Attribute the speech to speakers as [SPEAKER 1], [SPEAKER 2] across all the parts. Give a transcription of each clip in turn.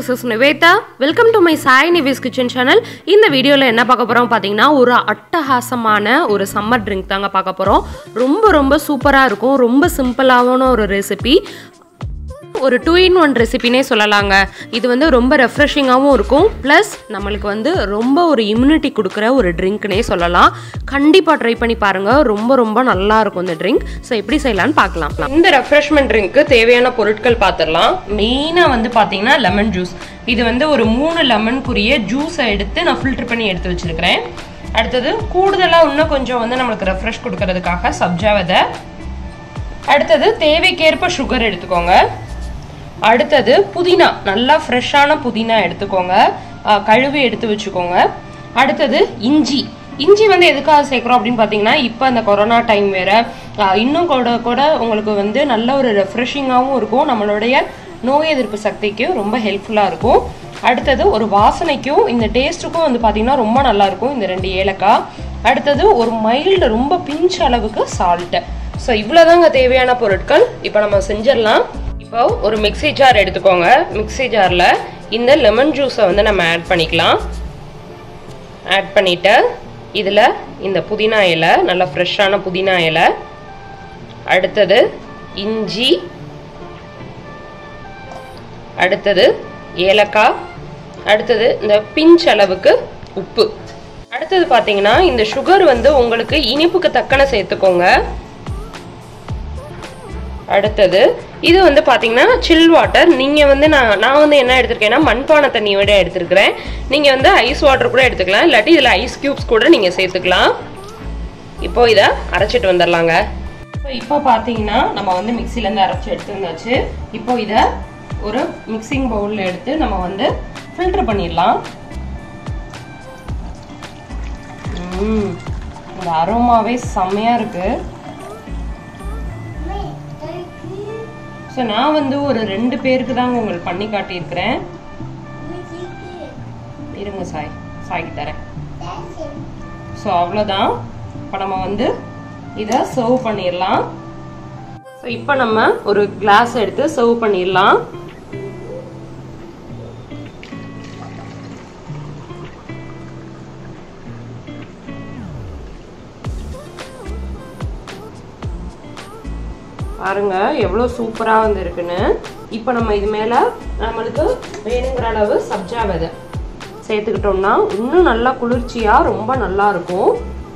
[SPEAKER 1] This is Nivetha welcome to my Sai Nives kitchen channel இந்த வீடியோவில் என்ன பார்க்க போகிறோம் பார்த்தீங்கன்னா ஒரு அட்டகாசமான ஒரு சம்மர் ட்ரிங்க் தாங்க பார்க்க போகிறோம் ரொம்ப ரொம்ப சூப்பராக இருக்கும் ரொம்ப சிம்பிளான ஒரு ரெசிபி ஒரு டூ இன் ஒன் ரெசிபினே சொல்லலாங்க இது வந்து ரொம்ப ரெஃப்ரெஷிங்காகவும் இருக்கும் ப்ளஸ் நம்மளுக்கு வந்து ரொம்ப ஒரு இம்யூனிட்டி கொடுக்குற ஒரு ட்ரிங்க்னே சொல்லலாம் கண்டிப்பாக ட்ரை பண்ணி பாருங்கள் ரொம்ப ரொம்ப நல்லா இருக்கும் இந்த ட்ரிங்க் ஸோ எப்படி செய்யலாம்னு பார்க்கலாம் இந்த ரெஃப்ரெஷ்மெண்ட் ட்ரிங்க்கு தேவையான பொருட்கள் பார்த்துடலாம் மெயினாக வந்து பார்த்தீங்கன்னா லெமன் ஜூஸ் இது வந்து ஒரு மூணு லெமனுக்குரிய ஜூஸை எடுத்து நான் ஃபில்டர் பண்ணி எடுத்து வச்சிருக்கிறேன் அடுத்தது கூடுதலாக இன்னும் கொஞ்சம் வந்து நம்மளுக்கு ரெஃப்ரெஷ் கொடுக்கறதுக்காக சப்ஜா விதை அடுத்தது தேவைக்கேற்ப சுகர் எடுத்துக்கோங்க அடுத்தது புதினா நல்லா ஃப்ரெஷ்ஷான புதினா எடுத்துக்கோங்க அஹ் கழுவி எடுத்து வச்சுக்கோங்க அடுத்தது இஞ்சி இஞ்சி வந்து எதுக்காக சேர்க்குறோம் அப்படின்னு பார்த்தீங்கன்னா இப்போ அந்த கொரோனா டைம் வேற அஹ் இன்னும் கூட கூட உங்களுக்கு வந்து நல்ல ஒரு ரெஃப்ரெஷிங்காகவும் இருக்கும் நம்மளுடைய நோய் எதிர்ப்பு சக்திக்கு ரொம்ப ஹெல்ப்ஃபுல்லாக இருக்கும் அடுத்தது ஒரு வாசனைக்கும் இந்த டேஸ்ட்டுக்கும் வந்து பார்த்தீங்கன்னா ரொம்ப நல்லா இருக்கும் இந்த ரெண்டு ஏலக்காய் அடுத்தது ஒரு மைல்டு ரொம்ப பிஞ்ச் அளவுக்கு சால்ட்டு ஸோ இவ்வளோதாங்க தேவையான பொருட்கள் இப்போ நம்ம செஞ்சிடலாம் இப்போ ஒரு மிக்ஸி ஜார் எடுத்துக்கோங்க மிக்ஸி ஜாரில் இந்த லெமன் ஜூஸை வந்து நம்ம ஆட் பண்ணிக்கலாம் ஆட் பண்ணிவிட்டு இதில் இந்த புதினா இலை நல்லா ஃப்ரெஷ்ஷான புதினா இலை அடுத்தது இஞ்சி அடுத்தது ஏலக்காய் அடுத்தது இந்த பிஞ்ச் அளவுக்கு உப்பு அடுத்தது பார்த்தீங்கன்னா இந்த சுகர் வந்து உங்களுக்கு இனிப்புக்கு தக்கன சேர்த்துக்கோங்க அடுத்தது இது வந்து பார்த்தீங்கன்னா சில் வாட்டர் நீங்கள் வந்து நான் நான் வந்து என்ன எடுத்திருக்கேன்னா மண்பானை தண்ணியோட எடுத்திருக்கிறேன் நீங்கள் வந்து ஐஸ் வாட்டர் கூட எடுத்துக்கலாம் இல்லாட்டி இதில் ஐஸ் க்யூப்ஸ் கூட நீங்கள் சேர்த்துக்கலாம் இப்போ இதை அரைச்சிட்டு வந்துடலாங்க ஸோ இப்போ பார்த்தீங்கன்னா நம்ம வந்து மிக்சிலேருந்து அரைச்சி எடுத்து வந்தாச்சு இப்போ இதை ஒரு மிக்சிங் பவுலில் எடுத்து நம்ம வந்து ஃபில்டர் பண்ணிடலாம் ம் இந்த அரோமாவே செம்மையாக இருக்குது ஸோ நான் வந்து ஒரு ரெண்டு பேருக்கு தாங்க உங்களுக்கு பண்ணி காட்டியிருக்கிறேன் இருங்க சாய் சாய்க்கு தரேன் ஸோ அவ்வளோதான் இப்போ நம்ம வந்து இதை சர்வ் பண்ணிடலாம் ஸோ இப்போ நம்ம ஒரு கிளாஸ் எடுத்து சர்வ் பண்ணிடலாம் பாருங்க எவ்வளோ சூப்பராக வந்து இருக்குன்னு இப்போ நம்ம இது மேலே நம்மளுக்கு வேணுங்கிற அளவு சப்ஜா விதை சேர்த்துக்கிட்டோம்னா இன்னும் நல்லா குளிர்ச்சியாக ரொம்ப நல்லா இருக்கும்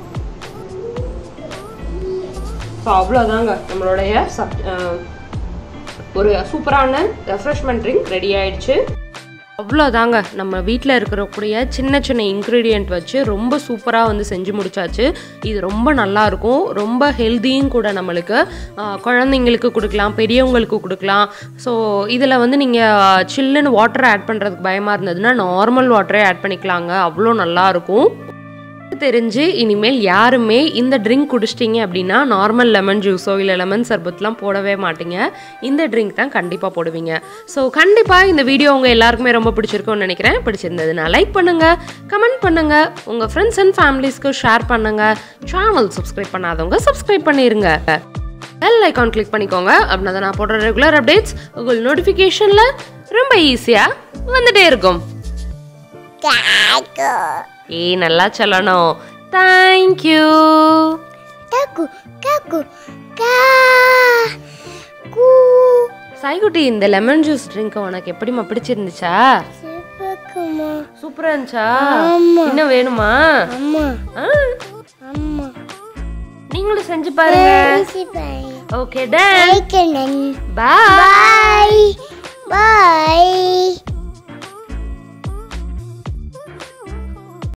[SPEAKER 1] ஸோ அவ்வளோதாங்க நம்மளுடைய சப் ஒரு சூப்பரான ரெஃப்ரெஷ்மெண்ட் ட்ரிங்க் ரெடி ஆயிடுச்சு அவ்வளோதாங்க நம்ம வீட்டில் இருக்கக்கூடிய சின்ன சின்ன இன்க்ரீடியண்ட் வச்சு ரொம்ப சூப்பராக வந்து செஞ்சு முடிச்சாச்சு இது ரொம்ப நல்லா இருக்கும் ரொம்ப ஹெல்த்தியும் கூட நம்மளுக்கு ஆஹ் குழந்தைங்களுக்கு கொடுக்கலாம் பெரியவங்களுக்கு கொடுக்கலாம் ஸோ இதில் வந்து நீங்கள் சில்லுன்னு வாட்டர் ஆட் பண்ணுறதுக்கு பயமாக இருந்ததுன்னா நார்மல் வாட்டரே ஆட் பண்ணிக்கலாங்க அவ்வளோ நல்லா இருக்கும் தெரிஞ்சு இனிமேல் யாருமே இந்த ட்ரிங்க் குடிச்சிட்டிங்க அப்படின்னா நார்மல் லெமன் ஜூஸோ இல்லை லெமன் சர்பத்லாம் போடவே மாட்டீங்க இந்த ட்ரிங்க் தான் கண்டிப்பாக போடுவீங்க ஸோ கண்டிப்பாக இந்த வீடியோ உங்கள் எல்லாருக்குமே ரொம்ப பிடிச்சிருக்கும்னு நினைக்கிறேன் பிடிச்சிருந்ததுன்னா லைக் பண்ணுங்கள் கமெண்ட் பண்ணுங்கள் உங்கள் ஃப்ரெண்ட்ஸ் அண்ட் ஃபேமிலிஸ்க்கு ஷேர் பண்ணுங்கள் சேனல் சப்ஸ்கிரைப் பண்ணாதவங்க சப்ஸ்கிரைப் பண்ணிடுங்க பெல் ஐக்கான் கிளிக் பண்ணிக்கோங்க அப்படின்னா தான் நான் போடுற ரெகுலர் அப்டேட்ஸ் உங்கள் நோட்டிஃபிகேஷனில் ரொம்ப ஈஸியாக வந்துட்டே இருக்கும் ஏய் நல்லா சொல்லணும் thank you
[SPEAKER 2] Kaku, kaku, ka, ku.
[SPEAKER 1] சாய்குட்டி இந்த லெமன் ஜூஸ் ட்ரிங்க் உனக்கு எப்படிம்மா பிடிச்சிருந்துச்சா
[SPEAKER 2] சிவக்குமா
[SPEAKER 1] சூப்பரா இருந்துச்சா
[SPEAKER 2] ஆமா.
[SPEAKER 1] இன்னும் வேணுமா
[SPEAKER 2] அம்மா
[SPEAKER 1] ஆ,
[SPEAKER 2] அம்மா
[SPEAKER 1] நீங்களும் செஞ்சு பாருங்க
[SPEAKER 2] சிபாய்
[SPEAKER 1] ஓகே டன்
[SPEAKER 2] ஐக்கனன்
[SPEAKER 1] பாய்
[SPEAKER 2] பாய் பாய்